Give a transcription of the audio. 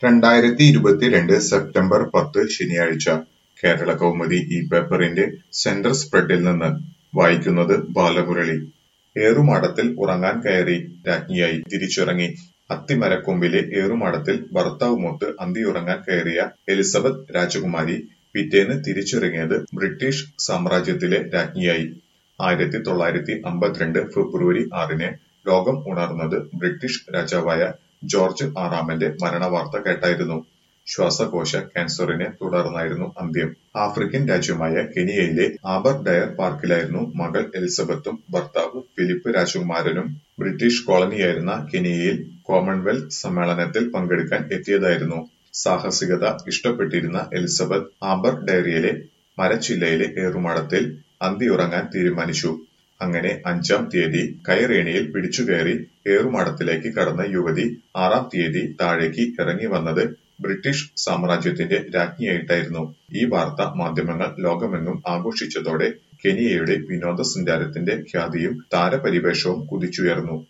രണ്ടായിരത്തി ഇരുപത്തിരണ്ട് സെപ്റ്റംബർ പത്ത് ശനിയാഴ്ച കേരളകൗമുദി ഈ പേപ്പറിന്റെ സെന്റർ സ്പ്രെഡിൽ നിന്ന് വായിക്കുന്നത് ബാലമുരളി ഏറുമാടത്തിൽ ഉറങ്ങാൻ കയറി രാജ്ഞിയായി തിരിച്ചിറങ്ങി അത്തിമരക്കൊമ്പിലെ ഏറുമാടത്തിൽ ഭർത്താവുമൊത്ത് അന്തിയുറങ്ങാൻ കയറിയ എലിസബത്ത് രാജകുമാരി പിറ്റേന്ന് തിരിച്ചിറങ്ങിയത് ബ്രിട്ടീഷ് സാമ്രാജ്യത്തിലെ രാജ്ഞിയായി ആയിരത്തി തൊള്ളായിരത്തി അമ്പത്തിരണ്ട് ഫെബ്രുവരി ആറിന് ലോകം ഉണർന്നത് ബ്രിട്ടീഷ് രാജാവായ ജോർജ് ആറാമന്റെ മരണവാർത്ത കേട്ടായിരുന്നു ശ്വാസകോശ ക്യാൻസറിനെ തുടർന്നായിരുന്നു അന്ത്യം ആഫ്രിക്കൻ രാജ്യമായ കെനിയയിലെ ആബർഡയർ പാർക്കിലായിരുന്നു മകൾ എലിസബത്തും ഭർത്താവ് ഫിലിപ്പ് രാജകുമാരനും ബ്രിട്ടീഷ് കോളനിയായിരുന്ന കെനിയയിൽ കോമൺവെൽത്ത് സമ്മേളനത്തിൽ പങ്കെടുക്കാൻ എത്തിയതായിരുന്നു സാഹസികത ഇഷ്ടപ്പെട്ടിരുന്ന എലിസബത്ത് ആബർഡയറിലെ മരച്ചില്ലയിലെ ഏറുമാടത്തിൽ അന്തിയുറങ്ങാൻ തീരുമാനിച്ചു അങ്ങനെ അഞ്ചാം തീയതി കയറേണിയിൽ പിടിച്ചുകയറി ഏറുമാടത്തിലേക്ക് കടന്ന യുവതി ആറാം തീയതി താഴേക്ക് ഇറങ്ങി വന്നത് ബ്രിട്ടീഷ് സാമ്രാജ്യത്തിന്റെ രാജ്ഞിയായിട്ടായിരുന്നു ഈ വാർത്ത മാധ്യമങ്ങൾ ലോകമെങ്ങും ആഘോഷിച്ചതോടെ കെനിയയുടെ വിനോദസഞ്ചാരത്തിന്റെ ഖ്യാതിയും താരപരിവേഷവും കുതിച്ചുയർന്നു